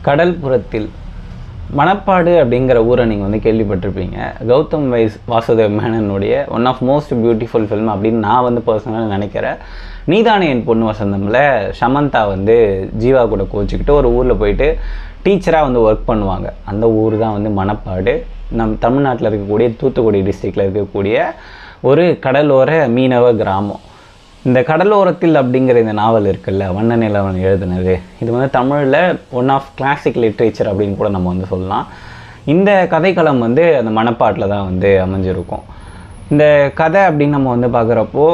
கடல்புறத்தில் மணப்பாடு அப்படிங்கிற ஊரை நீங்கள் வந்து கேள்விப்பட்டிருப்பீங்க கௌதம் வைஸ் வாசுதேவ் மேனனுடைய one of most beautiful film அப்படின்னு நான் வந்து பர்சனலாக நினைக்கிறேன் நீதானே என் பொண்ணு வசந்தமில் சமந்தா வந்து ஜீவா கூட கோச்சிக்கிட்டு ஒரு ஊரில் போயிட்டு டீச்சராக வந்து ஒர்க் பண்ணுவாங்க அந்த ஊர் தான் வந்து மணப்பாடு நம் தமிழ்நாட்டில் இருக்கக்கூடிய தூத்துக்குடி டிஸ்ட்ரிக்டில் இருக்கக்கூடிய ஒரு கடலோர மீனவ கிராமம் இந்த கடலோரத்தில் அப்படிங்கிற இந்த நாவல் இருக்குல்ல வண்ண நிலவன் எழுதுனது இது வந்து தமிழில் ஒன் ஆஃப் கிளாசிக் லிட்ரேச்சர் அப்படின்னு கூட நம்ம வந்து சொல்லலாம் இந்த கதைக்களம் வந்து அந்த மணப்பாட்டில் தான் வந்து அமைஞ்சிருக்கும் இந்த கதை அப்படின்னு நம்ம வந்து பார்க்குறப்போ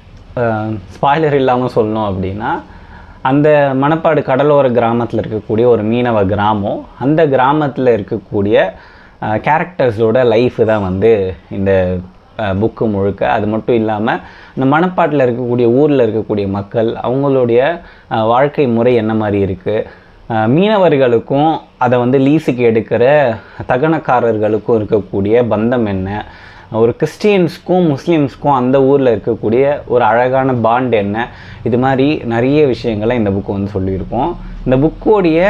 ஸ்பாய்லர் இல்லாமல் சொல்லணும் அப்படின்னா அந்த மணப்பாடு கடலோர கிராமத்தில் இருக்கக்கூடிய ஒரு மீனவ கிராமம் அந்த கிராமத்தில் இருக்கக்கூடிய கேரக்டர்ஸோட லைஃப் தான் வந்து இந்த புக்கு முழுக்க அது மட்டும் இல்லாமல் இந்த மணப்பாட்டில் இருக்கக்கூடிய ஊரில் இருக்கக்கூடிய மக்கள் அவங்களுடைய அஹ், வாழ்க்கை முறை என்ன மாதிரி இருக்குது மீனவர்களுக்கும் அதை வந்து லீஸுக்கு எடுக்கிற தகனக்காரர்களுக்கும் இருக்கக்கூடிய பந்தம் என்ன ஒரு கிறிஸ்டியன்ஸ்க்கும் முஸ்லீம்ஸ்க்கும் அந்த ஊரில் இருக்கக்கூடிய ஒரு அழகான பாண்ட் என்ன இது மாதிரி நிறைய விஷயங்களை இந்த புக்கு வந்து சொல்லியிருக்கோம் இந்த புக்கோடைய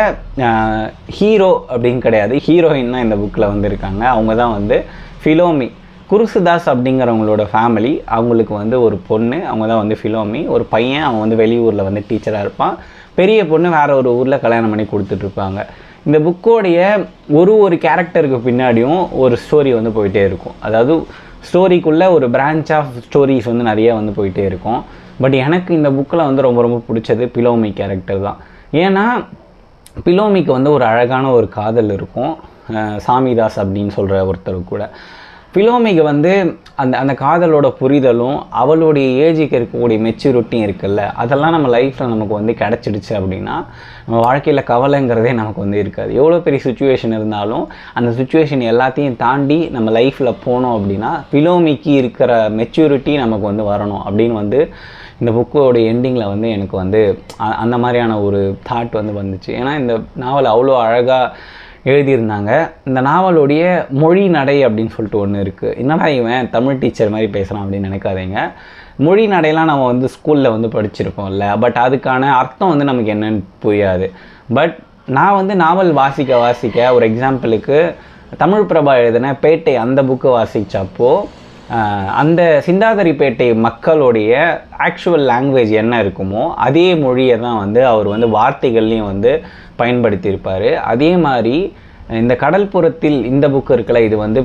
ஹீரோ அப்படின்னு கிடையாது ஹீரோயின் தான் இந்த புக்கில் வந்து இருக்காங்க அவங்க தான் வந்து ஃபிலோமி குருசுதாஸ் அப்படிங்கிறவங்களோட ஃபேமிலி அவங்களுக்கு வந்து ஒரு பொண்ணு அவங்க தான் வந்து ஃபிலோமி ஒரு பையன் அவன் வந்து வெளியூரில் வந்து டீச்சராக இருப்பான் பெரிய பொண்ணு வேற ஒரு ஊரில் கல்யாணம் பண்ணி கொடுத்துட்ருப்பாங்க இந்த புக்கோடைய ஒரு ஒரு கேரக்டருக்கு பின்னாடியும் ஒரு ஸ்டோரி வந்து போயிட்டே இருக்கும் அதாவது ஸ்டோரிக்குள்ளே ஒரு பிரான்ச் ஆஃப் ஸ்டோரிஸ் வந்து நிறைய வந்து போயிட்டே இருக்கும் பட் எனக்கு இந்த புக்கில் வந்து ரொம்ப ரொம்ப பிடிச்சது பிலோமி கேரக்டர் தான் ஏன்னா பிலோமிக்கு வந்து ஒரு அழகான ஒரு காதல் இருக்கும் அஹ் சாமிதாஸ் அப்படின்னு சொல்கிற ஒருத்தர் கூட பிலோமிக்கு வந்து அந்த அந்த காதலோட புரிதலும் அவளுடைய ஏஜுக்கு இருக்கக்கூடிய மெச்சூரிட்டியும் இருக்குல்ல அதெல்லாம் நம்ம லைஃப்பில் நமக்கு வந்து கிடச்சிடுச்சு அப்படின்னா நம்ம வாழ்க்கையில் கவலைங்கிறதே நமக்கு வந்து இருக்காது எவ்வளோ பெரிய சுச்சுவேஷன் இருந்தாலும் அந்த சுச்சுவேஷன் எல்லாத்தையும் தாண்டி நம்ம லைஃப்பில் போனோம் அப்படின்னா பிலோமிக்கு இருக்கிற மெச்சூரிட்டி நமக்கு வந்து வரணும் அப்படின்னு வந்து இந்த புக்கோட எண்டிங்கில் வந்து எனக்கு வந்து அ- அந்த மாதிரியான ஒரு தாட் வந்து வந்துச்சு ஏன்னா இந்த நாவல் அவ்வளோ அழகாக எழுதியிருந்தாங்க இந்த நாவலுடைய மொழி நடை அப்படின்னு சொல்லிட்டு ஒன்று இருக்குது என்னடா இவன் தமிழ் டீச்சர் மாதிரி பேசுகிறான் அப்படின்னு நினைக்காதீங்க மொழி நடையெல்லாம் நம்ம வந்து ஸ்கூலில் வந்து படிச்சிருக்கோம்ல பட் அதுக்கான அர்த்தம் வந்து நமக்கு என்னன்னு புரியாது பட் நான் வந்து நாவல் வாசிக்க வாசிக்க ஒரு எக்ஸாம்பிளுக்கு தமிழ் பிரபா எழுதின பேட்டை அந்த புக்கு வாசிச்சப்போ ஆஹ் அந்த சிந்தாதிரிப்பேட்டை மக்களுடைய ஆக்சுவல் லாங்குவேஜ் என்ன இருக்குமோ அதே மொழியை தான் வந்து அவர் வந்து வார்த்தைகள்லையும் வந்து பயன்படுத்தியிருப்பார் அதே மாதிரி இந்த கடல்புறத்தில் இந்த புக்கு இருக்குல்ல இது வந்து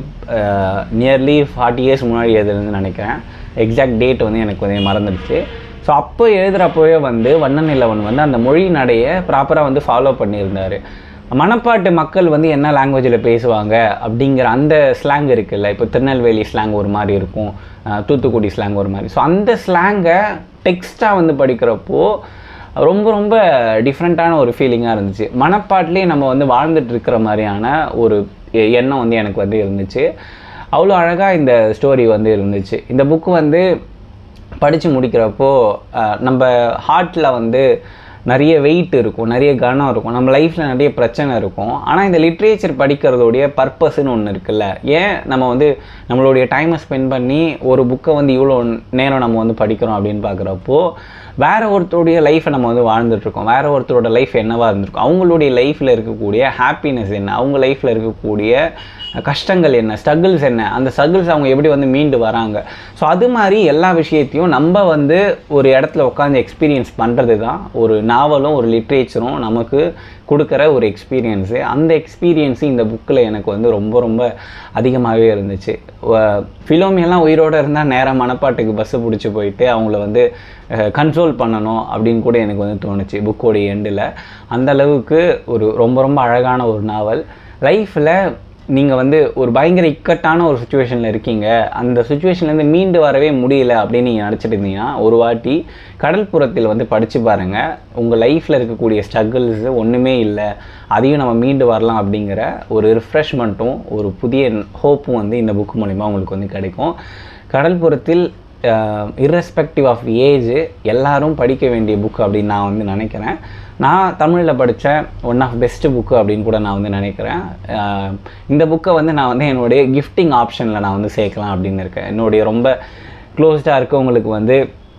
நியர்லி ஃபார்ட்டி இயர்ஸ் முன்னாடி எழுதுன்னு நினைக்கிறேன் எக்ஸாக்ட் டேட் வந்து எனக்கு வந்து மறந்துடுச்சு ஸோ அப்போ எழுதுகிறப்போவே வந்து வண்ண நிலவன் வந்து அந்த மொழி நடையை ப்ராப்பராக வந்து ஃபாலோ பண்ணியிருந்தார் மணப்பாட்டு மக்கள் வந்து என்ன லாங்குவேஜில் பேசுவாங்க அப்படிங்கிற அந்த ஸ்லாங் இருக்குல்ல இப்போ திருநெல்வேலி ஸ்லாங் ஒரு மாதிரி இருக்கும் அஹ் தூத்துக்குடி ஸ்லாங் ஒரு மாதிரி ஸோ அந்த ஸ்லாங்கை டெக்ஸ்ட்டாக வந்து படிக்கிறப்போ ரொம்ப ரொம்ப டிஃப்ரெண்ட்டான ஒரு ஃபீலிங்காக இருந்துச்சு மணப்பாட்டிலே நம்ம வந்து வாழ்ந்துட்டு இருக்கிற மாதிரியான ஒரு எ- எண்ணம் வந்து எனக்கு வந்து இருந்துச்சு அவ்வளோ அழகாக இந்த ஸ்டோரி வந்து இருந்துச்சு இந்த புக்கு வந்து படித்து முடிக்கிறப்போ அஹ், நம்ம ஹார்ட்டில் வந்து நிறைய வெயிட் இருக்கும் நிறைய கனம் இருக்கும் நம்ம லைஃப்பில் நிறைய பிரச்சனை இருக்கும் ஆனால் இந்த லிட்ரேச்சர் படிக்கிறதோடைய பர்பஸ்ன்னு ஒன்று இருக்குல்ல ஏன் நம்ம வந்து நம்மளுடைய டைமை ஸ்பெண்ட் பண்ணி ஒரு புக்கை வந்து இவ்வளோ நேரம் நம்ம வந்து படிக்கிறோம் அப்படின்னு பார்க்குறப்போ வேற ஒருத்தருடைய லைஃப்பை நம்ம வந்து வாழ்ந்துட்டுருக்கோம் வேற ஒருத்தரோட லைஃப் என்னவா இருந்திருக்கும் அவங்களுடைய லைஃப்பில் இருக்கக்கூடிய ஹாப்பினஸ் என்ன அவங்க லைஃப்பில் இருக்கக்கூடிய கஷ்டங்கள் என்ன ஸ்ட்ரகிள்ஸ் என்ன அந்த ஸ்ட்ரகிள்ஸ் அவங்க எப்படி வந்து மீண்டு வராங்க ஸோ அது மாதிரி எல்லா விஷயத்தையும் நம்ம வந்து ஒரு இடத்துல உட்காந்து எக்ஸ்பீரியன்ஸ் பண்ணுறது தான் ஒரு நாவலும் ஒரு லிட்ரேச்சரும் நமக்கு கொடுக்குற ஒரு எக்ஸ்பீரியன்ஸு அந்த எக்ஸ்பீரியன்ஸு இந்த புக்கில் எனக்கு வந்து ரொம்ப ரொம்ப அதிகமாகவே இருந்துச்சு ஃபிலோமியெல்லாம் உயிரோடு இருந்தால் நேராக மணப்பாட்டுக்கு பஸ்ஸு பிடிச்சி போயிட்டு அவங்கள வந்து கன்ட்ரோல் பண்ணணும் அப்படின்னு கூட எனக்கு வந்து தோணுச்சு புக்கோடைய எண்டில் அந்த அளவுக்கு ஒரு ரொம்ப ரொம்ப அழகான ஒரு நாவல் லைஃப்பில் நீங்கள் வந்து ஒரு பயங்கர இக்கட்டான ஒரு சுச்சுவேஷனில் இருக்கீங்க அந்த சுச்சுவேஷன்லேருந்து மீண்டு வரவே முடியல அப்படின்னு நீங்கள் நினச்சிட்டு இருந்தீங்கன்னா ஒரு வாட்டி கடல்புறத்தில் வந்து படித்து பாருங்கள் உங்கள் லைஃப்பில் இருக்கக்கூடிய ஸ்ட்ரகிள்ஸ் ஒன்றுமே இல்லை அதையும் நம்ம மீண்டு வரலாம் அப்படிங்கிற ஒரு ரிஃப்ரெஷ்மெண்ட்டும் ஒரு புதிய ஹோப்பும் வந்து இந்த புக் மூலிமா உங்களுக்கு வந்து கிடைக்கும் கடல்புறத்தில் இர்ரெஸ்பெக்டிவ் ஆஃப் ஏஜ் எல்லாரும் படிக்க வேண்டிய புக் அப்படின்னு நான் வந்து நினைக்கிறேன் நான் தமிழில் படித்த ஒன் ஆஃப் பெஸ்ட் புக்கு அப்படின்னு கூட நான் வந்து நினைக்கிறேன் அஹ் இந்த புக்கை வந்து நான் வந்து என்னுடைய கிஃப்டிங் ஆப்ஷனில் நான் வந்து சேர்க்கலாம் அப்படின்னு இருக்கேன் என்னுடைய ரொம்ப க்ளோஸ்டாக இருக்கவங்களுக்கு வந்து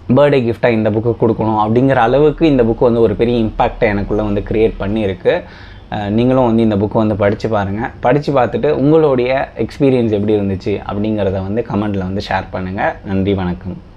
பர்த்டே கிஃப்டாக இந்த புக்கு கொடுக்கணும் அப்படிங்கிற அளவுக்கு இந்த புக்கு வந்து ஒரு பெரிய இம்பேக்டை எனக்குள்ளே வந்து க்ரியேட் பண்ணியிருக்கு அஹ் நீங்களும் வந்து இந்த புக்கு வந்து படித்து பாருங்கள் படித்து பார்த்துட்டு உங்களுடைய எக்ஸ்பீரியன்ஸ் எப்படி இருந்துச்சு அப்படிங்கிறத வந்து கமெண்ட்டில் வந்து ஷேர் பண்ணுங்கள் நன்றி வணக்கம்